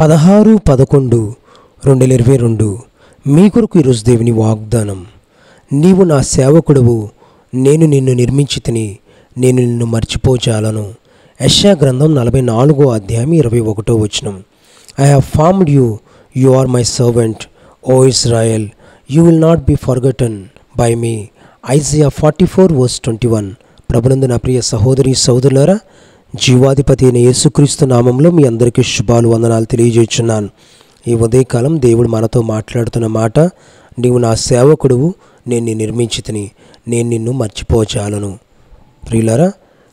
పదహారు పదకొండు రెండు వేల ఇరవై రెండు మీ కొరకు ఈరోజు దేవుని వాగ్దానం నీవు నా సేవకుడువు నేను నిన్ను నిర్మించి తిని నేను నిన్ను మర్చిపోచాలను యెషయా గ్రంథం నలభై నాలుగో అధ్యాయం ఇరవై ఒకటో వచనం I have formed you you are my servant O Israel you will not be forgotten by me Isaiah forty four verse twenty one ప్రభునందు నా ప్రియ సహోదరి సహోదరులారా జీవాధిపతి అయిన యేసుక్రీస్తు నామంలో మీ అందరికీ శుభాలు వందనాలు తెలియజేస్తున్నాను ఈ ఉదయకాలం దేవుడు మనతో మాట్లాడుతున్న మాట నీవు నా సేవకుడువు నేను నిన్ను నిర్మించితిని నేను నిన్ను మర్చిపోచాలను ప్రియులారా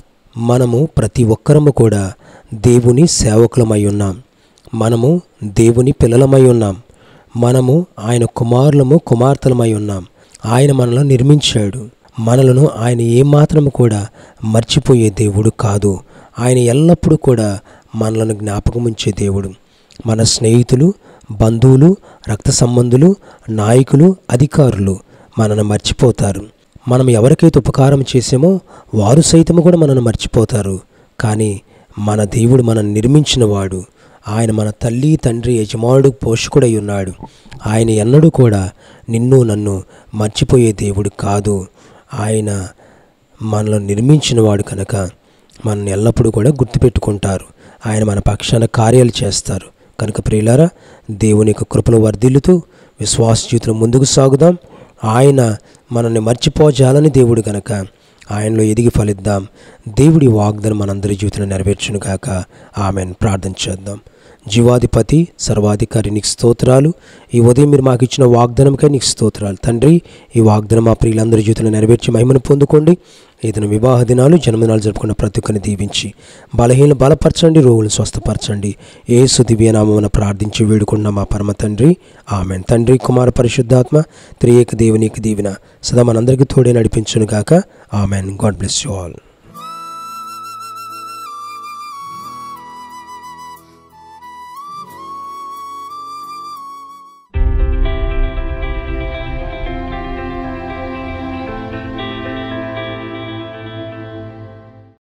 మనము ప్రతి ఒక్కరము కూడా దేవుని సేవకులమై ఉన్నాం మనము దేవుని పిల్లలమై ఉన్నాం మనము ఆయన కుమారులము కుమార్తెలమై ఉన్నాం ఆయన మనల్ని నిర్మించాడు మనలను ఆయన ఏమాత్రము కూడా మర్చిపోయే దేవుడు కాదు ఆయన ఎల్లప్పుడూ కూడా మనలను జ్ఞాపకం ఉంచే దేవుడు మన స్నేహితులు బంధువులు రక్త సంబంధులు నాయకులు అధికారులు మనను మర్చిపోతారు మనం ఎవరికైతే ఉపకారం చేసామో వారు సైతము కూడా మనను మర్చిపోతారు కానీ మన దేవుడు మనల్ని నిర్మించినవాడు ఆయన మన తల్లి తండ్రి యజమానుడు పోషకుడై ఉన్నాడు ఆయన ఎన్నడూ కూడా నిన్ను నన్ను మర్చిపోయే దేవుడు కాదు ఆయన మనల్ని నిర్మించినవాడు కనుక మనల్ని ఎల్లప్పుడూ కూడా గుర్తుపెట్టుకుంటారు ఆయన మన పక్షాన కార్యాలు చేస్తారు కనుక ప్రియులారా దేవుని యొక్క కృపను వర్ధిల్లుతూ విశ్వాస జీవితం ముందుకు సాగుదాం ఆయన మనల్ని మర్చిపోజాలని దేవుడు గనక ఆయనలో ఎదిగి ఫలిద్దాం దేవుడి వాగ్దానం మనందరి జీవితంలో నెరవేర్చును గాక ఆమెను ప్రార్థన చేద్దాం జీవాధిపతి సర్వాధికారి నీకు స్తోత్రాలు ఈ ఉదయం మీరు మాకు ఇచ్చిన వాగ్దానంకై నీకు స్తోత్రాలు తండ్రి ఈ వాగ్దానం మా ప్రియులందరి జీవితంలో నెరవేర్చి మహిమను పొందుకోండి ఏదైనా వివాహ దినాలు జన్మదినాలు జరుపుకున్న ప్రతి ఒక్కరిని దీవించి బలహీన బలపరచండి రోగులను స్వస్థపరచండి ఏసు దివ్యనామమున ప్రార్థించి వేడుకున్న మా పరమ తండ్రి ఆమెన్ తండ్రి కుమార పరిశుద్ధాత్మ త్రియేక దేవునికి దీవిన సదా మనందరికీ తోడే నడిపించును గాక amen God bless you all